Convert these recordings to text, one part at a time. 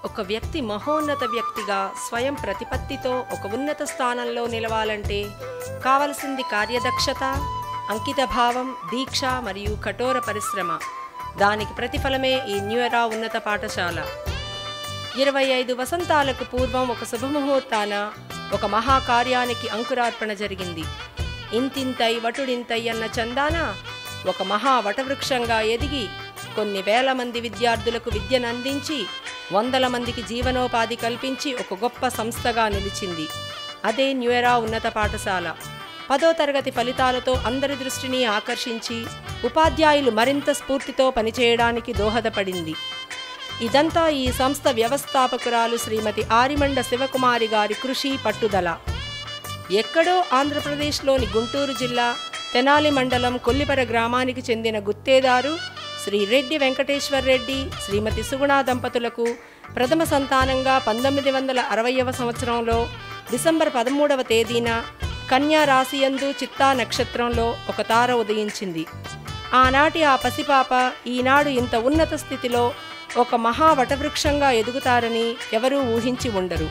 ఒక వ్యక్తి మహోన్నత వ్యక్తిగా స్వయం ప్రతిపత్తితో ఒక ఉన్నత స్థానంలో నిలవాలంటే కావలసింది కార్యదక్షత అంకితభావం దీక్ష మరియు కఠోర పరిశ్రమ దానికి ప్రతిఫలమే ఈ న్యూయరా ఉన్నత పాఠశాల ఇరవై ఐదు వసంతాలకు పూర్వం ఒక శుభముహూర్తాన ఒక మహాకార్యానికి అంకురార్పణ జరిగింది ఇంతింతై వటుడింతై అన్న చందాన ఒక మహా వటవృక్షంగా ఎదిగి కొన్ని వేల మంది విద్యార్థులకు విద్యను అందించి వందల మందికి జీవనోపాధి కల్పించి ఒక గొప్ప సంస్థగా నిలిచింది అదే న్యూయరా ఉన్నత పాఠశాల పదో తరగతి ఫలితాలతో అందరి దృష్టిని ఆకర్షించి ఉపాధ్యాయులు మరింత స్ఫూర్తితో పనిచేయడానికి దోహదపడింది ఇదంతా ఈ సంస్థ వ్యవస్థాపకురాలు శ్రీమతి ఆరిమండ శివకుమారి గారి కృషి పట్టుదల ఎక్కడో ఆంధ్రప్రదేశ్లోని గుంటూరు జిల్లా తెనాలి మండలం కొల్లిపర గ్రామానికి చెందిన గుత్తేదారు శ్రీ రెడ్డి వెంకటేశ్వర్ రెడ్డి శ్రీమతి సుగుణ దంపతులకు ప్రథమ సంతానంగా పంతొమ్మిది వందల అరవైవ సంవత్సరంలో డిసెంబర్ పదమూడవ తేదీన కన్యా రాశియందు చిత్తా నక్షత్రంలో ఒక తార ఉదయించింది ఆనాటి ఆ పసిపాప ఈనాడు ఇంత ఉన్నత స్థితిలో ఒక మహా వటవృక్షంగా ఎదుగుతారని ఎవరూ ఊహించి ఉండరు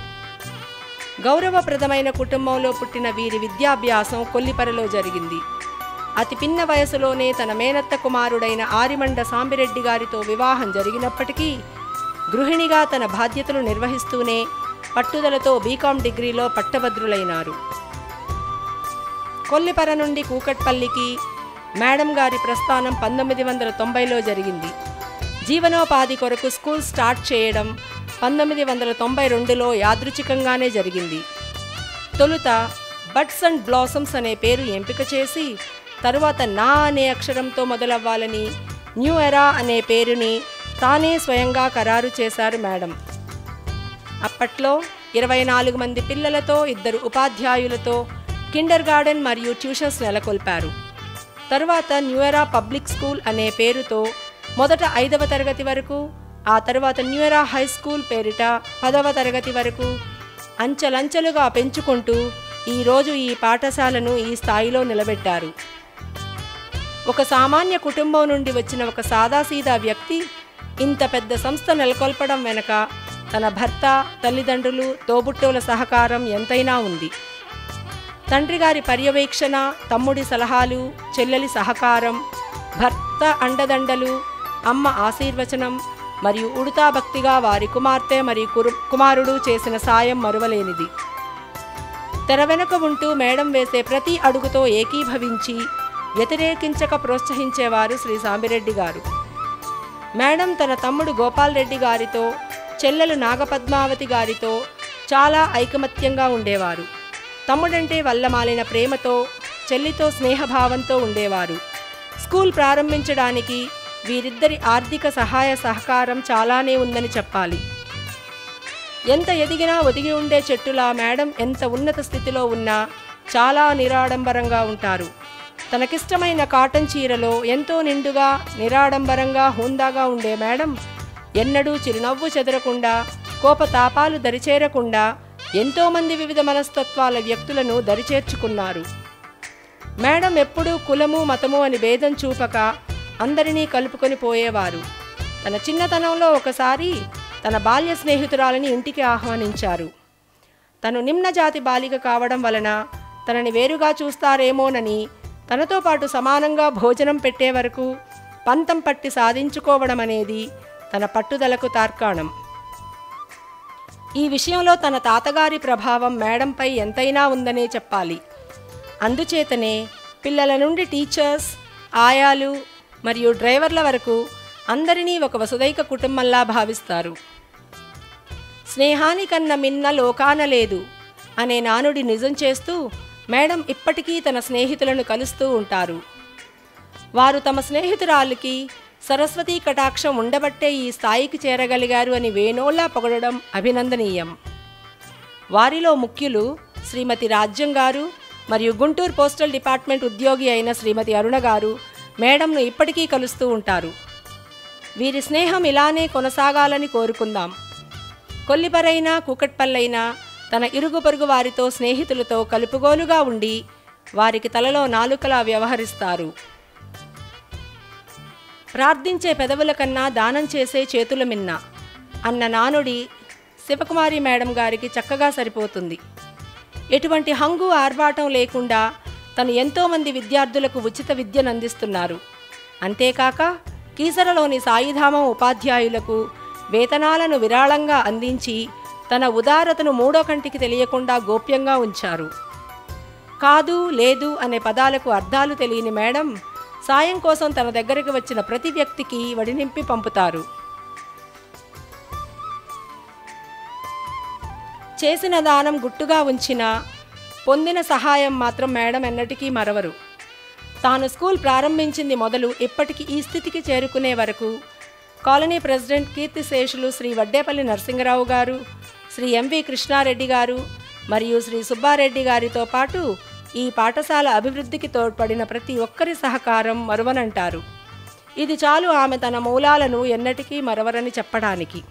గౌరవప్రదమైన కుటుంబంలో పుట్టిన వీరి విద్యాభ్యాసం కొల్లిపరలో జరిగింది అతి పిన్న వయసులోనే తన మేనత్త కుమారుడైన ఆరిమండ సాంబిరెడ్డి గారితో వివాహం జరిగినప్పటికీ గృహిణిగా తన బాధ్యతలు నిర్వహిస్తూనే పట్టుదలతో బీకాం డిగ్రీలో పట్టభద్రులైనారు కొల్లిపర నుండి కూకట్పల్లికి మేడం గారి ప్రస్థానం పంతొమ్మిది వందల తొంభైలో జరిగింది జీవనోపాధి కొరకు స్కూల్ స్టార్ట్ చేయడం పంతొమ్మిది వందల తొంభై రెండులో యాదృచ్ఛికంగానే జరిగింది తొలుత బడ్స్ అండ్ బ్లాసమ్స్ అనే పేరు ఎంపిక చేసి తరువాత నా అనే అక్షరంతో మొదలవ్వాలని న్యూ ఎరా అనే పేరుని తానే స్వయంగా ఖరారు చేశారు మేడం అప్పట్లో ఇరవై నాలుగు మంది పిల్లలతో ఇద్దరు ఉపాధ్యాయులతో కిండర్ గార్డెన్ మరియు ట్యూషన్స్ నెలకొల్పారు తరువాత న్యూయరా పబ్లిక్ స్కూల్ అనే పేరుతో మొదట ఐదవ తరగతి వరకు ఆ తర్వాత న్యూయరా హై స్కూల్ పేరిట పదవ తరగతి వరకు అంచెలంచెలుగా పెంచుకుంటూ ఈరోజు ఈ పాఠశాలను ఈ స్థాయిలో నిలబెట్టారు ఒక సామాన్య కుటుంబం నుండి వచ్చిన ఒక సాదాసీదా వ్యక్తి ఇంత పెద్ద సంస్థ నెలకొల్పడం వెనక తన భర్త తల్లిదండ్రులు తోబుట్టువుల సహకారం ఎంతైనా ఉంది తండ్రి గారి పర్యవేక్షణ తమ్ముడి సలహాలు చెల్లెలి సహకారం భర్త అండదండలు అమ్మ ఆశీర్వచనం మరియు ఉడతా భక్తిగా వారి కుమార్తె మరియు కురు కుమారుడు చేసిన సాయం మరువలేనిది తెర వెనుక ఉంటూ మేడం వేసే ప్రతి అడుగుతో ఏకీభవించి వ్యతిరేకించక ప్రోత్సహించేవారు శ్రీ సాంబిరెడ్డి గారు మేడం తన తమ్ముడు గోపాల్ రెడ్డి గారితో చెల్లెలు నాగపద్మావతి గారితో చాలా ఐకమత్యంగా ఉండేవారు తమ్ముడంటే వల్లమాలిన ప్రేమతో చెల్లితో స్నేహభావంతో ఉండేవారు స్కూల్ ప్రారంభించడానికి వీరిద్దరి ఆర్థిక సహాయ సహకారం చాలానే ఉందని చెప్పాలి ఎంత ఎదిగినా ఒదిగి ఉండే చెట్టులా మేడం ఎంత ఉన్నత స్థితిలో ఉన్నా చాలా నిరాడంబరంగా ఉంటారు తనకిష్టమైన కాటన్ చీరలో ఎంతో నిండుగా నిరాడంబరంగా హుందాగా ఉండే మేడం ఎన్నడూ చిరునవ్వు చెదరకుండా కోపతాపాలు దరిచేరకుండా ఎంతోమంది వివిధ మనస్తత్వాల వ్యక్తులను దరిచేర్చుకున్నారు మేడం ఎప్పుడూ కులము మతము అని భేదం చూపక అందరినీ కలుపుకొని పోయేవారు తన చిన్నతనంలో ఒకసారి తన బాల్య స్నేహితురాలని ఇంటికి ఆహ్వానించారు తను నిమ్న జాతి బాలిక కావడం వలన తనని వేరుగా చూస్తారేమోనని తనతో పాటు సమానంగా భోజనం పెట్టే వరకు పంతం పట్టి సాధించుకోవడం అనేది తన పట్టుదలకు తార్కాణం ఈ విషయంలో తన తాతగారి ప్రభావం మేడంపై ఎంతైనా ఉందనే చెప్పాలి అందుచేతనే పిల్లల నుండి టీచర్స్ ఆయాలు మరియు డ్రైవర్ల వరకు అందరినీ ఒక వసుదైక కుటుంబంలా భావిస్తారు స్నేహానికన్న మిన్న లోకాన లేదు అనే నానుడి నిజం చేస్తూ మేడం ఇప్పటికీ తన స్నేహితులను కలుస్తూ ఉంటారు వారు తమ స్నేహితురాలికి సరస్వతీ కటాక్షం ఉండబట్టే ఈ స్థాయికి చేరగలిగారు అని వేణోళ్లా పొగడడం అభినందనీయం వారిలో ముఖ్యులు శ్రీమతి రాజ్యం గారు మరియు గుంటూరు పోస్టల్ డిపార్ట్మెంట్ ఉద్యోగి అయిన శ్రీమతి అరుణ గారు మేడంను ఇప్పటికీ కలుస్తూ ఉంటారు వీరి స్నేహం ఇలానే కొనసాగాలని కోరుకుందాం కొల్లిపరైనా కూకట్పల్లైనా తన ఇరుగు పొరుగు వారితో స్నేహితులతో కలుపుగోలుగా ఉండి వారికి తలలో నాలుకలా వ్యవహరిస్తారు ప్రార్థించే పెదవుల కన్నా దానం చేసే చేతుల మిన్న అన్న నానుడి శివకుమారి మేడం గారికి చక్కగా సరిపోతుంది ఎటువంటి హంగు ఆర్భాటం లేకుండా తను ఎంతోమంది విద్యార్థులకు ఉచిత విద్యను అందిస్తున్నారు అంతేకాక కీసరలోని సాయిధామం ఉపాధ్యాయులకు వేతనాలను విరాళంగా అందించి తన ఉదారతను మూడో కంటికి తెలియకుండా గోప్యంగా ఉంచారు కాదు లేదు అనే పదాలకు అర్థాలు తెలియని మేడం సాయం కోసం తన దగ్గరికి వచ్చిన ప్రతి వ్యక్తికి వడినింపి పంపుతారు చేసిన దానం గుట్టుగా ఉంచిన పొందిన సహాయం మాత్రం మేడం ఎన్నటికీ మరవరు తాను స్కూల్ ప్రారంభించింది మొదలు ఇప్పటికి ఈ స్థితికి చేరుకునే వరకు కాలనీ ప్రెసిడెంట్ కీర్తిశేషులు శ్రీ వడ్డేపల్లి నరసింహరావు గారు శ్రీ ఎంవి కృష్ణారెడ్డి గారు మరియు శ్రీ సుబ్బారెడ్డి గారితో పాటు ఈ పాఠశాల అభివృద్ధికి తోడ్పడిన ప్రతి ఒక్కరి సహకారం మరువనంటారు ఇది చాలు ఆమె తన మూలాలను ఎన్నటికీ మరవరని చెప్పడానికి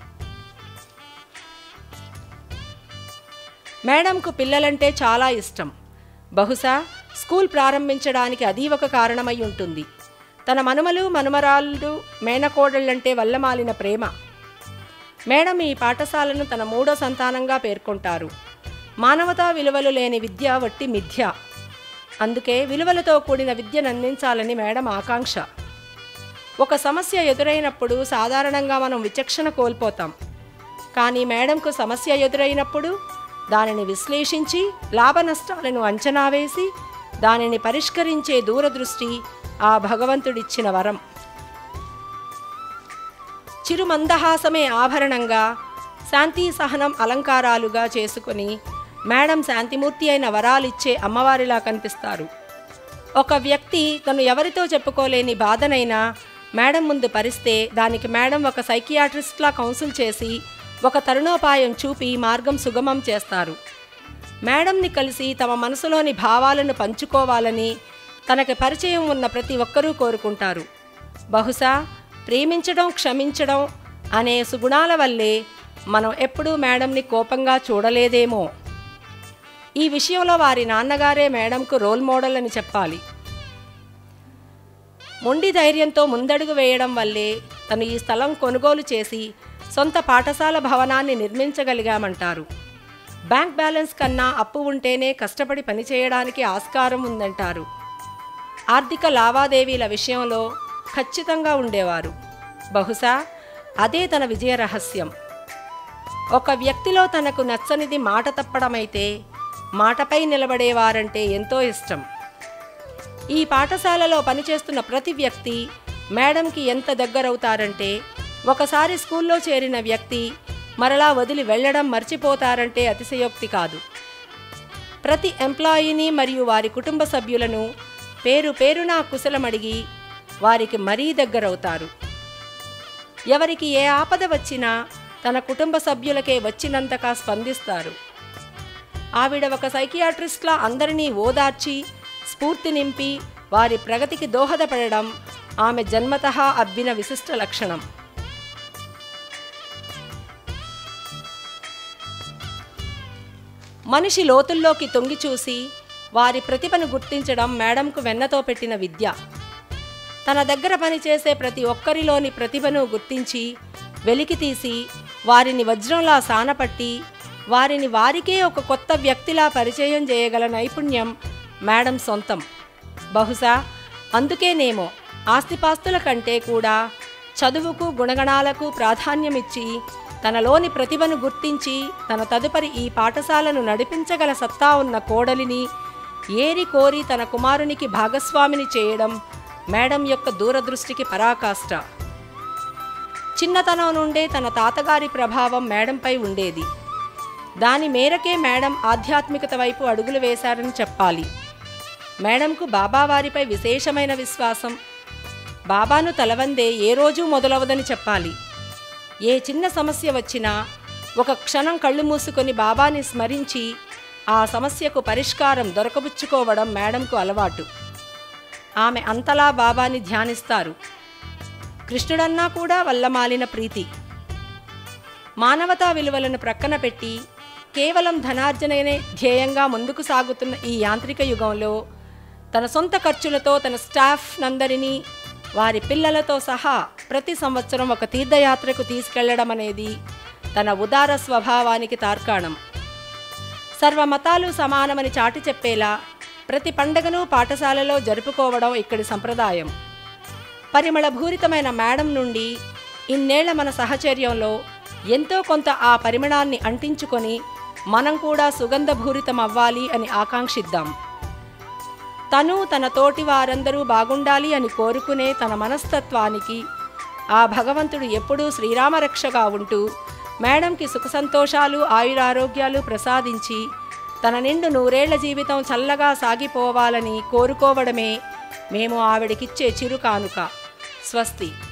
మేడంకు పిల్లలంటే చాలా ఇష్టం బహుశా స్కూల్ ప్రారంభించడానికి అది ఒక కారణమై ఉంటుంది తన మనుమలు మనుమరాళ్ళు మేనకోడళ్ళంటే వల్లమాలిన ప్రేమ మేడం ఈ పాఠశాలను తన మూడో సంతానంగా పేర్కొంటారు మానవతా విలువలు లేని విద్య వట్టి మిథ్య అందుకే విలువలతో కూడిన విద్యను అందించాలని మేడం ఆకాంక్ష ఒక సమస్య ఎదురైనప్పుడు సాధారణంగా మనం విచక్షణ కోల్పోతాం కానీ మేడంకు సమస్య ఎదురైనప్పుడు దానిని విశ్లేషించి లాభ నష్టాలను అంచనా వేసి దానిని పరిష్కరించే దూరదృష్టి ఆ భగవంతుడిచ్చిన వరం చిరుమందహాసమే ఆభరణంగా శాంతి సహనం అలంకారాలుగా చేసుకొని మేడం శాంతిమూర్తి అయిన వరాలిచ్చే అమ్మవారిలా కనిపిస్తారు ఒక వ్యక్తి తను ఎవరితో చెప్పుకోలేని బాధనైనా మేడం ముందు పరిస్తే దానికి మేడం ఒక సైకియాట్రిస్ట్లా కౌన్సిల్ చేసి ఒక తరుణోపాయం చూపి మార్గం సుగమం చేస్తారు మేడంని కలిసి తమ మనసులోని భావాలను పంచుకోవాలని తనకి పరిచయం ఉన్న ప్రతి ఒక్కరూ కోరుకుంటారు బహుశా ప్రేమించడం క్షమించడం అనే సుగుణాల వల్లే మనం ఎప్పుడూ మేడంని కోపంగా చూడలేదేమో ఈ విషయంలో వారి నాన్నగారే మేడంకు రోల్ మోడల్ అని చెప్పాలి మొండి ధైర్యంతో ముందడుగు వేయడం వల్లే తను ఈ స్థలం కొనుగోలు చేసి సొంత పాఠశాల భవనాన్ని నిర్మించగలిగామంటారు బ్యాంక్ బ్యాలెన్స్ కన్నా అప్పు ఉంటేనే కష్టపడి పనిచేయడానికి ఆస్కారం ఉందంటారు ఆర్థిక లావాదేవీల విషయంలో ఖచ్చితంగా ఉండేవారు బహుశా అదే తన విజయ రహస్యం ఒక వ్యక్తిలో తనకు నచ్చనిది మాట తప్పడమైతే మాటపై నిలబడేవారంటే ఎంతో ఇష్టం ఈ పాఠశాలలో పనిచేస్తున్న ప్రతి వ్యక్తి మేడంకి ఎంత దగ్గరవుతారంటే ఒకసారి స్కూల్లో చేరిన వ్యక్తి మరలా వదిలి వెళ్ళడం మర్చిపోతారంటే అతిశయోక్తి కాదు ప్రతి ఎంప్లాయీని మరియు వారి కుటుంబ సభ్యులను పేరు పేరునా కుశలమడిగి వారికి మరీ దగ్గరవుతారు ఎవరికి ఏ ఆపద వచ్చినా తన కుటుంబ సభ్యులకే వచ్చినంతగా స్పందిస్తారు ఆవిడ ఒక సైకియాట్రిస్ట్లా అందరినీ ఓదార్చి స్ఫూర్తి నింపి వారి ప్రగతికి దోహదపడడం ఆమె జన్మతః అబ్బిన విశిష్ట లక్షణం మనిషి లోతుల్లోకి తొంగి చూసి వారి ప్రతిభను గుర్తించడం మేడంకు వెన్నతో పెట్టిన విద్య తన దగ్గర పనిచేసే ప్రతి ఒక్కరిలోని ప్రతిభను గుర్తించి వెలికి తీసి వారిని వజ్రంలా సానపట్టి వారిని వారికే ఒక కొత్త వ్యక్తిలా పరిచయం చేయగల నైపుణ్యం మేడం సొంతం బహుశా అందుకేనేమో ఆస్తిపాస్తుల కంటే కూడా చదువుకు గుణగణాలకు ప్రాధాన్యమిచ్చి తనలోని ప్రతిభను గుర్తించి తన తదుపరి ఈ పాఠశాలను నడిపించగల సత్తా ఉన్న కోడలిని ఏరి కోరి తన కుమారునికి భాగస్వామిని చేయడం మేడం యొక్క దూరదృష్టికి పరాకాష్ట చిన్నతనం నుండే తన తాతగారి ప్రభావం మేడంపై ఉండేది దాని మేరకే మేడం ఆధ్యాత్మికత వైపు అడుగులు వేశారని చెప్పాలి మేడంకు బాబావారిపై విశేషమైన విశ్వాసం బాబాను తలవందే ఏ రోజూ మొదలవదని చెప్పాలి ఏ చిన్న సమస్య వచ్చినా ఒక క్షణం కళ్ళు మూసుకొని బాబాని స్మరించి ఆ సమస్యకు పరిష్కారం దొరకబుచ్చుకోవడం మేడంకు అలవాటు ఆమె అంతలా బాబాని ధ్యానిస్తారు కృష్ణుడన్నా కూడా వల్లమాలిన ప్రీతి మానవతా విలువలను ప్రక్కన పెట్టి కేవలం ధనార్జననే ధ్యేయంగా ముందుకు సాగుతున్న ఈ యాంత్రిక యుగంలో తన సొంత ఖర్చులతో తన స్టాఫ్ నందరినీ వారి పిల్లలతో సహా ప్రతి సంవత్సరం ఒక తీర్థయాత్రకు తీసుకెళ్లడం అనేది తన ఉదార స్వభావానికి తార్కాణం సర్వమతాలు సమానమని చాటి చెప్పేలా ప్రతి పండగను పాఠశాలలో జరుపుకోవడం ఇక్కడి సంప్రదాయం పరిమళభూరితమైన మేడం నుండి ఇన్నేళ్ల మన సహచర్యంలో ఎంతో కొంత ఆ పరిమళాన్ని అంటించుకొని మనం కూడా సుగంధభూరితం అవ్వాలి అని ఆకాంక్షిద్దాం తను తన తోటి వారందరూ బాగుండాలి అని కోరుకునే తన మనస్తత్వానికి ఆ భగవంతుడు ఎప్పుడూ శ్రీరామరక్షగా ఉంటూ మేడంకి సుఖ సంతోషాలు ఆయురారోగ్యాలు ప్రసాదించి తన నిండు నూరేళ్ల జీవితం చల్లగా సాగిపోవాలని కోరుకోవడమే మేము ఆవిడకిచ్చే చిరు కానుక స్వస్తి